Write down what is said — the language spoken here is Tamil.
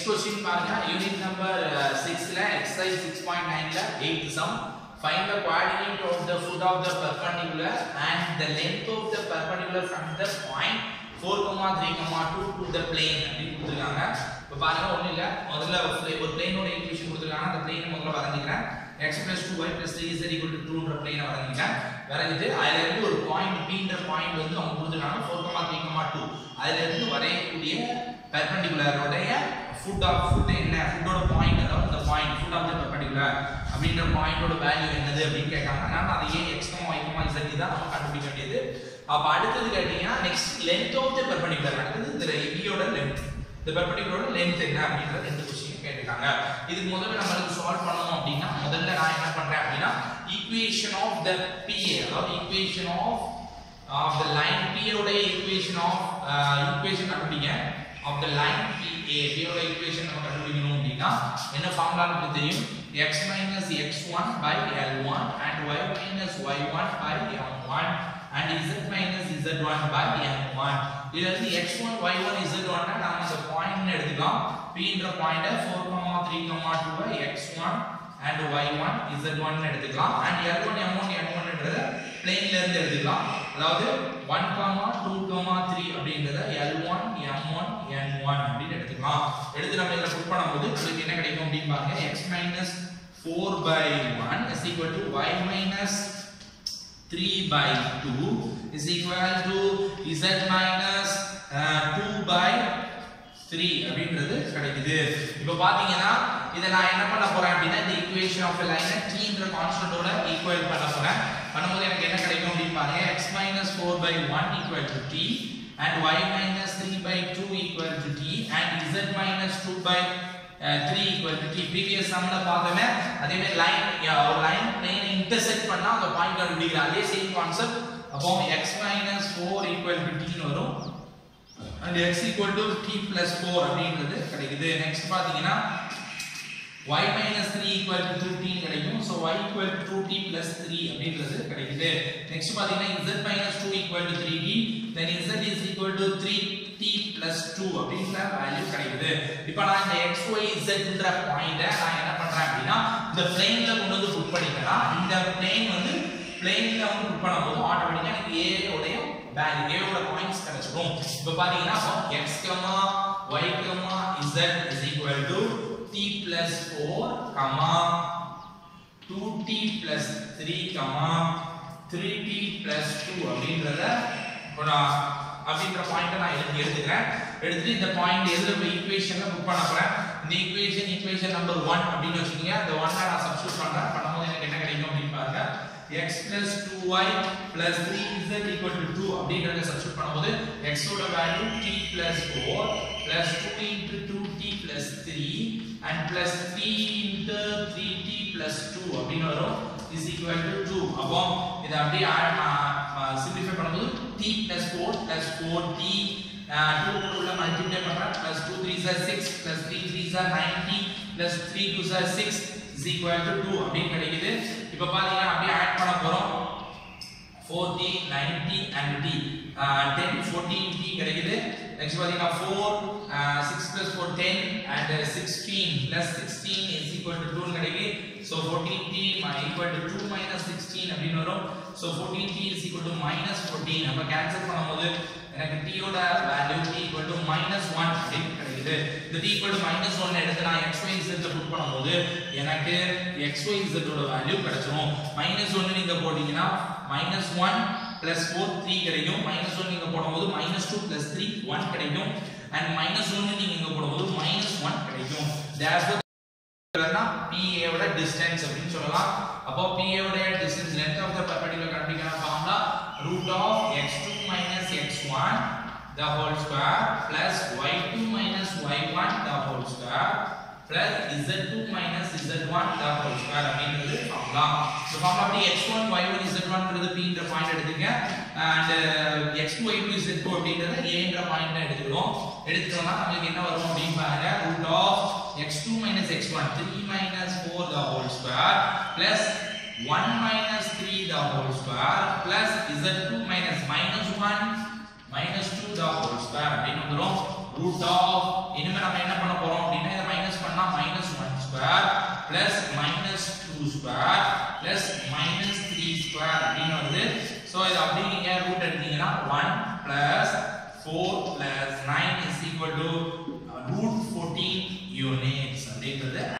நெக்ஸ்ட் கொஸ்டின் பாருங்க யூனிட் நம்பர் 6ல எக்ஸசைஸ் 6.9ல 8th sum find the coordinate of the foot of the perpendicular and the length of the perpendicular from the point 4 3 2 to the plane அப்படி கொடுத்திருக்காங்க இப்போ பாருங்க ஒண்ணும் இல்ல முதல்ல ஒரு பிளேனோட ஈக்குவேஷன் கொடுத்திருக்காங்க அந்த பிளேனை முதல்ல வரைஞ்சிக்கிறேன் x 2y 3z 2 ன்ற பிளேனை வரைஞ்சிக்கிறேன் வரைஞ்சிட்டு அதுல இருந்து ஒரு பாயிண்ட் பீன்ற பாயிண்ட் வந்து அவங்க கொடுத்திருக்காங்க 4 3 2 அதுல இருந்து வரையக்கூடிய பெர்பெண்டிகுலரோடைய ஃபுட் ஆஃப் ஃபுட் என்ன ஃபுட்டோட பாயிண்ட் அதாவது இந்த point foot of the perpendicular அப்படின்ற பாயிண்டோட வேல்யூ என்னது அப்படின்னு கேட்காங்க அதனால அதை ஏன் X comma Y comma Z தான் நம்ம கண்டுபிடிக்க வேண்டியது அப்ப அடுத்தது கேட்டீங்கன்னா next length of the perpendicular அடுத்தது இந்த இபியோட லென்த் இந்த பெர்பெண்டிகுலரோட லென்த் என்ன அப்படின்ற ரெண்டு கொஸ்டின் கேட்டிருக்காங்க இதுக்கு முதல்ல நம்மளுக்கு சால்வ் பண்ணணும் அப்படின்னா முதல்ல நான் என்ன பண்றேன் அப்படின்னா ஈக்குவேஷன் ஆஃப் த பிஏ அதாவது equation of of the line P ஓட ஈக்குவேஷன் ஆஃப் ஈக்குவேஷன் கண்டுபிடிங்க of the line PA P ஓட ஈக்குவேஷன் நம்ம கண்டுபிடிக்கணும் அப்படின்னா என்ன ஃபார்முலா நமக்கு தெரியும் x minus x1 by L1 and y minus y1 by M1 and z minus z1 by M1 இதுல இருந்து x1 y1 z1 னா நாம அந்த பாயிண்ட் எடுத்துக்கலாம் p ன்ற பாயிண்ட 4 3 2 x1 and y1 z1 னு எடுத்துக்கலாம் and l1 m1 n1 ன்றத பிளேன்ல இருந்து எடுத்துக்கலாம் அதாவது 1 2 3 அப்படின்றத l1 m1 n1 அப்படின்னு எடுத்துக்கலாம் எடுத்து நம்ம இதில் புட் பண்ணும்போது உங்களுக்கு என்ன கிடைக்கும் அப்படின்னு பாருங்க x minus 4 by 1 is equal to y minus 3 by 2 is equal to z minus uh, 2 by 3 அப்படின்றது கிடைக்குது இப்போ பாத்தீங்கன்னா இதை நான் என்ன பண்ண போறேன் அப்படின்னா இந்த ஈக்குவேஷன் ஆஃப் லைனை t என்ற கான்ஸ்டன்ட்டோட ஈக்குவல் பண்ண போறேன் பண்ணும்போது எனக்கு என்ன கிடைக்கும் அப்படின்னு பாருங்க x minus 4 by 1 equal to t and y minus 3 by 2 equal to t and z minus 2 by uh, 3 equal to t previous sumல பார்த்தோமே அதே மாதிரி லைன் ஒரு லைன் பிளேனை இன்டர்செக்ட் பண்ணா அந்த பாயிண்ட் கண்டுபிடிக்கிற அதே சேம் கான்செப்ட் அப்போ x minus 4 equal to t னு வரும் and x equal to t plus 4 அப்படின்றது கிடைக்குது நெக்ஸ்ட் பாத்தீங்கன்னா y minus 3 equal to 2t கிடைக்கும் so y equal to 2t plus 3 அப்படின்றது கிடைக்குது நெக்ஸ்ட் பாத்தீங்கன்னா z minus 2 equal to 3t then z is equal to 3t plus 2 அப்படின்ற வேல்யூ கிடைக்குது இப்போ நான் இந்த x y z ன்ற பாயிண்ட நான் என்ன பண்றேன் அப்படின்னா இந்த பிளேன்ல கொண்டு வந்து புட் பண்ணிட்டேன்னா இந்த பிளேன் வந்து பிளேன்ல வந்து புட் பண்ணும்போது ஆட்டோமேட்டிக்கா எனக்கு a உடைய வேல்யூ a ஓட பாயிண்ட்ஸ் கிடைச்சிடும் இப்போ பாத்தீங்கன்னா x, y, z is equal to t plus 4 comma 2t plus 3 comma 3t plus 2 அப்படின்றத இப்போ நான் அப்படின்ற பாயிண்ட்டை நான் எடுத்து எடுத்துக்கிறேன் எடுத்துட்டு இந்த பாயிண்ட் எதில் போய் ஈக்குவேஷனில் புக் பண்ண போகிறேன் இந்த ஈக்குவேஷன் ஈக்குவேஷன் நம்பர் ஒன் அப்படின்னு வச்சுக்கோங்க அந்த ஒன்னை நான் சப்ஸ்டியூட் பண்ணுறேன் பண்ணும்போது எனக்கு என்ன கிடைக்கும் அப்படின்னு பாருங்க x plus 2y plus 3z equal to 2 அப்படிங்கறத சப்ஸ்டிட் பண்ணும்போது x ஓட value t plus 4 plus 2 into 2t plus 3 and plus 3 into 3t plus 2 அப்படின்னு வரும் is equal to 2 அப்போ இத அப்படியே சிம்பிளிஃபை பண்ணும்போது t plus 4 plus 4t 2 கூட உள்ள மல்டிப்ளை பண்றேன் plus 2 3s are 6 plus 3 3s are 90 plus 3 2s are 6 is equal to 2 அப்படின்னு கிடைக்குது இப்போ பாத்தீங்கன்னா அப்படியே ஆட் பண்ண போறோம் 4t 90 and t uh, 10 14t கிடைக்குது நெக்ஸ்ட் பாத்தீங்கன்னா 4 uh, 6 plus 4 10 and uh, 16 plus 16 is equal to 2 கிடைக்குது so 14t equal to 2 minus 16 அப்படின்னு வரும் so 14t is equal to minus 14 அப்ப கேன்சல் பண்ணும்போது எனக்கு t ஓட value t equal to minus 1 அப்படின்னு கிடைக்குது இந்த t equal to minus 1 எடுத்து நான் x y z ல புட் பண்ணும்போது எனக்கு x y z ஓட வேல்யூ கிடைச்சிரும் minus 1 நீங்க போட்டீங்கன்னா minus 1 plus 4 3 கிடைக்கும் minus 1 நீங்க போடும்போது minus 2 plus 3 1 கிடைக்கும் and minus 1 நீங்க இங்க போடும்போது minus 1 கிடைக்கும் therefore PA ஓட distance அப்படின்னு சொல்லலாம் அப்போ PA ஓட distance length of the perpendicular கண்டுபிடிக்கிற formula root of x2 minus x1 the whole square plus y2 minus y1 the whole square plus z2 minus z1 the whole square அப்படிங்கிறது ஃபார்முலா இந்த ஃபார்முலா அப்படி x1 y1 z1 ன்றது p ன்ற பாயிண்ட் எடுத்துங்க and x2 y2 z2 அப்படிங்கறத a ன்ற பாயிண்ட் எடுத்துக்கிறோம் எடுத்துட்டோம்னா நமக்கு என்ன வரும் அப்படின்னு பாருங்க root of x2 minus x1 3 minus 4 the whole square plus 1 minus 3 the whole square plus z2 minus minus 1 minus 2 the whole square அப்படின்னு வந்துரும் root of இனிமே நம்ம என்ன பண்ண போறோம் அப்படின்னா plus minus 2 square plus minus 3 square அப்படின்னு வருது ஸோ இது அப்படியே நீங்க ரூட் எடுத்தீங்கன்னா 1 plus 4 plus 9 is equal to uh, root 14 units அப்படின்றது